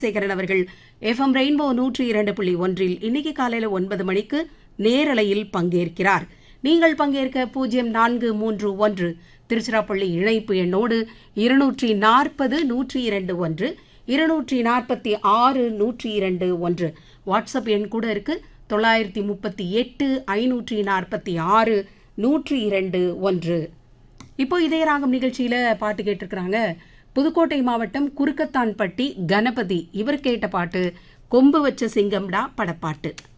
சேகரன் அவர்கள் FM rainbow நூற்றி இரண்டு புள்ளி ஒன்றில் இன்னைக்கு காலையில ஒன்பது மணிக்கு நேரலையில் பங்கேற்கிறார் நீங்கள் பங்கேற்க பூஜ்ஜியம் நான்கு மூன்று ஒன்று திருச்சிராப்பள்ளி இணைப்பு எண்ணோடு இருநூற்றி நாற்பது நூற்றி இரண்டு ஒன்று இருநூற்றி நாற்பத்தி ஆறு நூற்றி இரண்டு ஒன்று வாட்ஸ்அப் எண் கூட இருக்கு தொள்ளாயிரத்தி முப்பத்தி எட்டு ஐநூற்றி நாற்பத்தி ஆறு நூற்றி இரண்டு ஒன்று இப்போ இதய ராகம் நிகழ்ச்சியில பாட்டு கேட்டிருக்கிறாங்க புதுக்கோட்டை மாவட்டம் குறுக்கத்தான்பட்டி கணபதி இவர் கேட்ட பாட்டு கொம்பு வச்ச சிங்கம்டா படப்பாட்டு